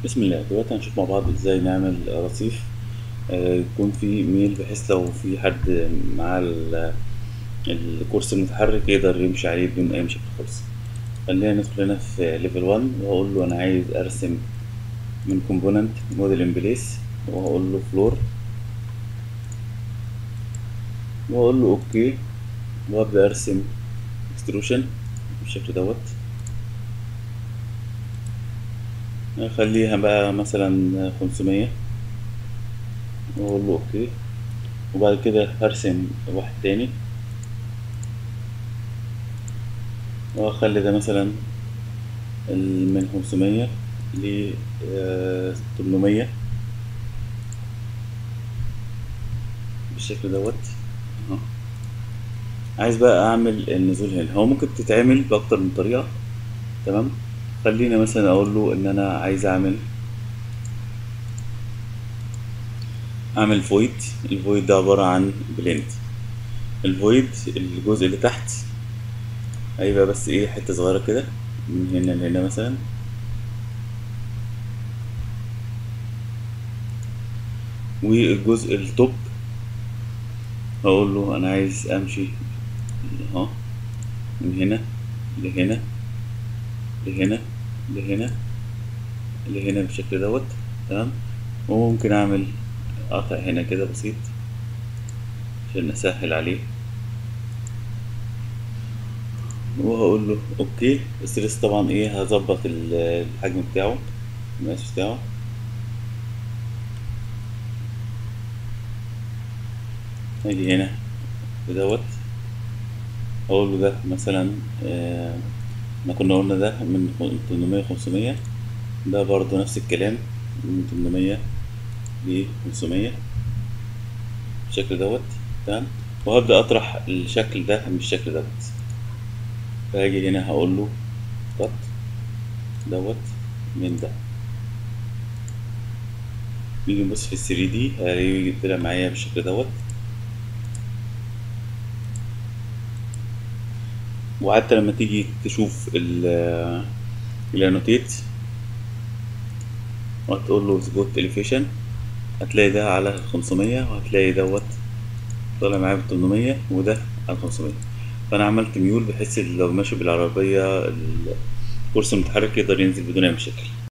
بسم الله دلوقتي هنشوف مع بعض ازاي نعمل رصيف آه، يكون فيه ميل بحيث لو في حد معاه ال- الكرسي المتحرك يقدر يمشي عليه بدون أي مشاكل خالص خلينا ندخل هنا في ليفل 1 وهقول له أنا عايز أرسم من كومبوننت موديل ان بليس وهقول له فلور وهقول له اوكي وابدأ ارسم اكستروشن بالشكل دوت اخليها بقى مثلا خمسمية واقول له اوكي وبعد كده هرسم واحد تاني واخلي ده مثلا ال- من خمسمية ل تمنمية بالشكل دوت اهو عايز بقى اعمل النزول هنا هو ممكن تتعمل باكتر من طريقة تمام خلينا مثلا اقول له ان انا عايز اعمل اعمل فويد الفويد ده عبارة عن بلند الفويد الجزء اللي تحت هيبقى بس ايه حتة صغيرة كده من هنا لهنا مثلا والجزء التوب هقول له انا عايز امشي اهو من هنا لهنا لهنا لهنا لهنا بالشكل دوت تمام وممكن اعمل قطع هنا كده بسيط عشان اسهل عليه وهقول له اوكي بس لسه طبعا ايه هظبط ال- الحجم بتاعه المقاس بتاعه اجي هنا بدوت اقول له ده مثلا آه، احنا كنا قلنا ده من 800 500 ده برضو نفس الكلام من 800 ل 500 بالشكل دوت تمام وهبدأ أطرح الشكل ده من الشكل دوت فهاجي هنا هقول له قط دوت من ده نيجي نبص في ال 3 دي هلاقيه طلع معايا بالشكل دوت وحتى لما تيجي تشوف ال الانوتيت وتقول له سبوت اليفيشن هتلاقي ده على 500 وهتلاقي دوت طالع معايا ب 800 وده على 500 فانا عملت ميول بحيث لو ماشي بالعربية الكرسي المتحرك يقدر ينزل بدون اي مشاكل